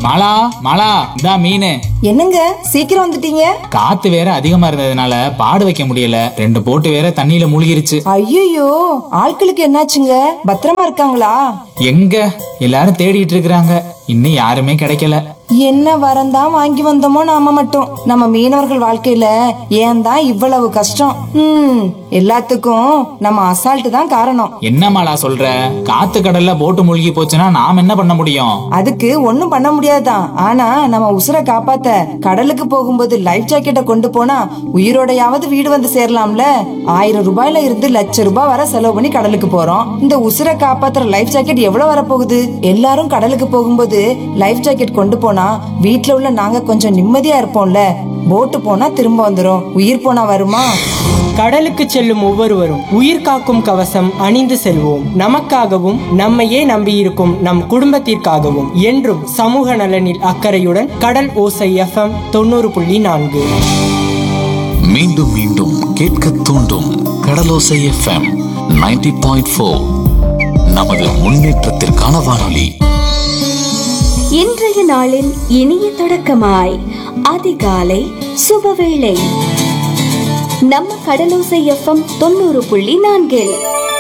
மாலா மாலா இதா மீன் என்னங்க சீக்கிரம் வந்துட்டீங்க காத்து வேற அதிகமா இருந்ததுனால பாடு வைக்க முடியல ரெண்டு போட்டு வேற தண்ணியில மூழ்கிருச்சு ஐயோ ஆட்களுக்கு என்னாச்சுங்க பத்திரமா இருக்காங்களா எங்க எல்லாரும் தேடிட்டு இருக்கிறாங்க இன்னும் யாருமே கிடைக்கல என்ன வரந்தான் வாங்கி வந்தோமோ நாம மட்டும் நம்ம மீனவர்கள் வாழ்க்கையில ஏன் தான் இவ்வளவு கஷ்டம் ம் எல்லாத்துக்கும் நம்ம அசால்ட் தான் காரணம் என்ன மாலா சொல்ற காத்து கடல்ல போட்டு மூழ்கி போச்சுன்னா நாம் என்ன பண்ண முடியும் அதுக்கு ஒண்ணும் பண்ண முடியாதுதான் ஆனா நம்ம உசுரை காப்பாத்த கடலுக்கு போகும்போது லைஃப் ஜாக்கெட்டை கொண்டு போனா உயிரோடையாவது வீடு வந்து சேரலாம்ல ஆயிரம் ரூபாயில இருந்து லட்ச ரூபாய் வரை செலவு பண்ணி கடலுக்கு போறோம் இந்த உசுரை காப்பாத்துற லைஃப் ஜாக்கெட் எவ்வளவு வரப்போகுது எல்லாரும் கடலுக்கு போகும்போது லைஃப் ஜாக்கெட் கொண்டு போனா வீட்ல உள்ள நாங்க கொஞ்சம் நிம்மதியா இருப்போம்ல போட்டு போனா திரும்ப வந்துரும் உயிர் போனா வருமா கடலுக்கு செல்லும் ஒவ்வொருவரும் உயிர் காக்கும் கவசம் அணிந்து செல்வோம் நமக்காகவும் நம்மையே நம்பியிருக்கும் நம் குடும்பத்திற்காகவும் என்றும் சமூக நலனில் அக்கறையுடன் கடல் ஓசை எஃப்எம் தொண்ணூறு புள்ளி நான்கு மீண்டும் மீண்டும் கேட்க தூண்டும் கடலோசை எஃப்எம் 90.4 பாயிண்ட் ஃபோர் நமது முன்னேற்றத்திற்கான வானொலி இன்றைய நாளின் இனிய தொடக்கமாய் அதிகாலை சுபவேளை நம்ம கடலோசை எஃப்எம் தொண்ணூறு புள்ளி நான்கில்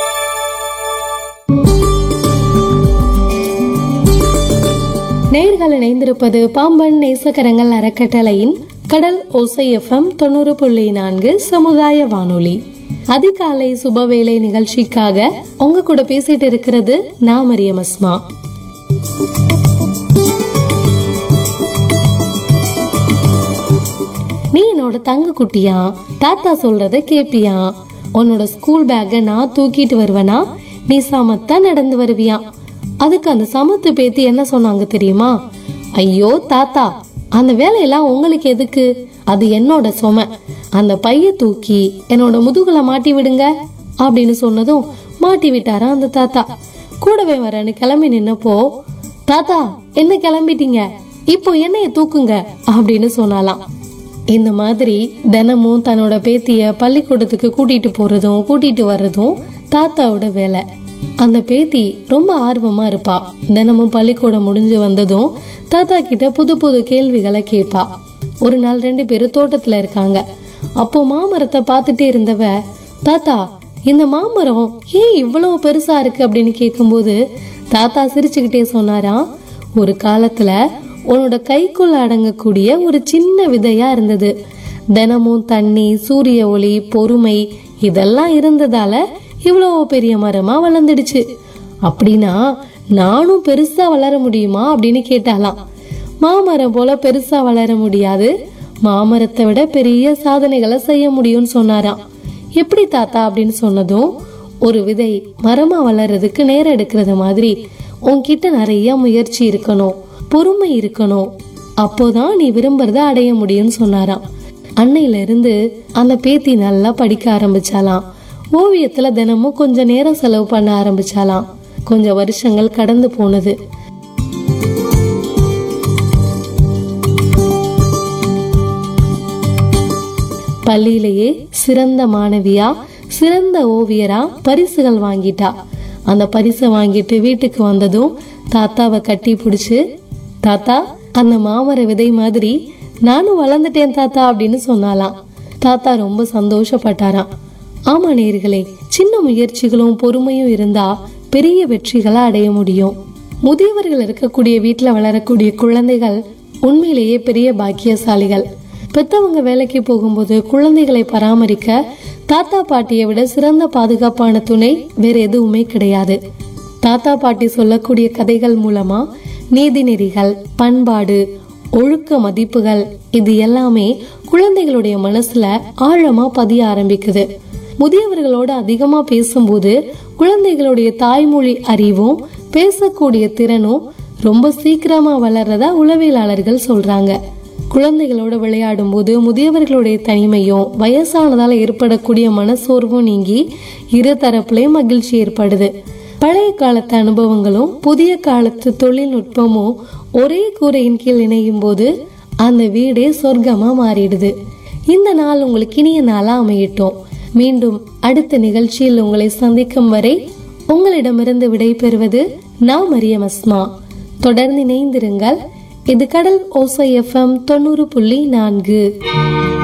நேர்கள் இணைந்திருப்பது பாம்பன் நேசகரங்கள் அறக்கட்டளையின் கடல் ஓசை எஃப்எம் தொண்ணூறு புள்ளி நான்கு சமுதாய வானொலி அதிகாலை சுபவேளை நிகழ்ச்சிக்காக உங்க கூட பேசிட்டு இருக்கிறது நான் மரியம் அஸ்மா நீ என்னோட தங்க குட்டியா தாத்தா சொல்றத கேப்பியா உன்னோட ஸ்கூல் பேக்கை நான் தூக்கிட்டு வருவேனா நீ சமத்தா நடந்து வருவியா அதுக்கு அந்த சமத்து பேத்தி என்ன சொன்னாங்க தெரியுமா ஐயோ தாத்தா அந்த வேலையெல்லாம் உங்களுக்கு எதுக்கு அது என்னோட சுமை அந்த பைய தூக்கி என்னோட முதுகுல மாட்டி விடுங்க அப்படின்னு சொன்னதும் மாட்டி விட்டாரா அந்த தாத்தா கூடவே வரேன்னு கிளம்பி நின்னப்போ தாத்தா என்ன கிளம்பிட்டீங்க இப்போ என்னைய தூக்குங்க அப்படின்னு சொன்னாலாம் இந்த மாதிரி தினமும் தன்னோட பேத்திய பள்ளிக்கூடத்துக்கு கூட்டிட்டு போறதும் கூட்டிட்டு வர்றதும் தாத்தாவோட வேலை அந்த பேத்தி ரொம்ப ஆர்வமா இருப்பா தினமும் பள்ளிக்கூடம் முடிஞ்சு வந்ததும் தாத்தா கிட்ட புது புது கேள்விகளை கேட்பா ஒரு நாள் ரெண்டு பேரும் தோட்டத்துல இருக்காங்க அப்போ மாமரத்தை பார்த்துட்டே இருந்தவ தாத்தா இந்த மாமரம் ஏன் இவ்வளவு பெருசா இருக்கு அப்படின்னு கேட்கும்போது தாத்தா சிரிச்சுக்கிட்டே சொன்னாராம் ஒரு காலத்துல உன்னோட கைக்குள்ள அடங்கக்கூடிய ஒரு சின்ன விதையா இருந்தது தினமும் தண்ணி சூரிய ஒளி பொறுமை இதெல்லாம் இருந்ததால இவ்வளவு பெரிய மரமா வளர்ந்துடுச்சு அப்படின்னா நானும் பெருசா வளர முடியுமா அப்படின்னு கேட்டாலாம் மாமரம் போல பெருசா வளர முடியாது மாமரத்தை விட பெரிய சாதனைகளை செய்ய முடியும்னு சொன்னாராம் எப்படி தாத்தா அப்படின்னு சொன்னதும் ஒரு விதை மரமா வளர்றதுக்கு நேரம் எடுக்கிறது மாதிரி உன்கிட்ட நிறைய முயற்சி இருக்கணும் பொறுமை இருக்கணும் அப்போதான் நீ விரும்புறத அடைய முடியும்னு சொன்னாராம் அன்னையில இருந்து அந்த பேத்தி நல்லா படிக்க ஆரம்பிச்சாலாம் ஓவியத்துல தினமும் கொஞ்ச நேரம் செலவு பண்ண ஆரம்பிச்சாலாம் கொஞ்சம் வருஷங்கள் கடந்து போனது பள்ளியிலேயே சிறந்த மாணவியா சிறந்த ஓவியரா பரிசுகள் வாங்கிட்டா அந்த பரிசை வாங்கிட்டு வீட்டுக்கு வந்ததும் தாத்தாவை கட்டி பிடிச்சு தாத்தா அந்த மாமர விதை மாதிரி நானும் வளர்ந்துட்டேன் தாத்தா அப்படின்னு சொன்னாலாம் தாத்தா ரொம்ப சந்தோஷப்பட்டாராம் ஆமா நேர்களே சின்ன முயற்சிகளும் பொறுமையும் இருந்தா பெரிய வெற்றிகளை அடைய முடியும் முதியவர்கள் இருக்கக்கூடிய வீட்டுல வளரக்கூடிய குழந்தைகள் உண்மையிலேயே பெரிய பாக்கியசாலிகள் பெத்தவங்க வேலைக்கு போகும்போது குழந்தைகளை பராமரிக்க தாத்தா பாட்டியை விட சிறந்த பாதுகாப்பான துணை வேற எதுவுமே கிடையாது தாத்தா பாட்டி சொல்லக்கூடிய கதைகள் மூலமா நீதிநெறிகள் பண்பாடு ஒழுக்க மதிப்புகள் இது எல்லாமே குழந்தைகளுடைய மனசுல ஆழமா பதிய ஆரம்பிக்குது முதியவர்களோட அதிகமா பேசும்போது குழந்தைகளுடைய தாய்மொழி அறிவும் பேசக்கூடிய திறனும் ரொம்ப சீக்கிரமா வளர்றதா உளவியலாளர்கள் சொல்றாங்க குழந்தைகளோட விளையாடும் போது முதியவர்களுடைய தனிமையும் வயசானதால ஏற்படக்கூடிய மனசோர்வும் நீங்கி இரு தரப்புலயும் மகிழ்ச்சி ஏற்படுது பழைய காலத்து அனுபவங்களும் புதிய காலத்து தொழில்நுட்பமும் ஒரே கூரையின் கீழ் இணையும் போது அந்த வீடே சொர்க்கமா மாறிடுது இந்த நாள் உங்களுக்கு இனிய நாளா அமையட்டும் மீண்டும் அடுத்த நிகழ்ச்சியில் உங்களை சந்திக்கும் வரை உங்களிடமிருந்து விடை பெறுவது நான் மரியம் அஸ்மா தொடர்ந்து இணைந்திருங்கள் இது கடல் ஓசை எஃப்எம் தொண்ணூறு புள்ளி நான்கு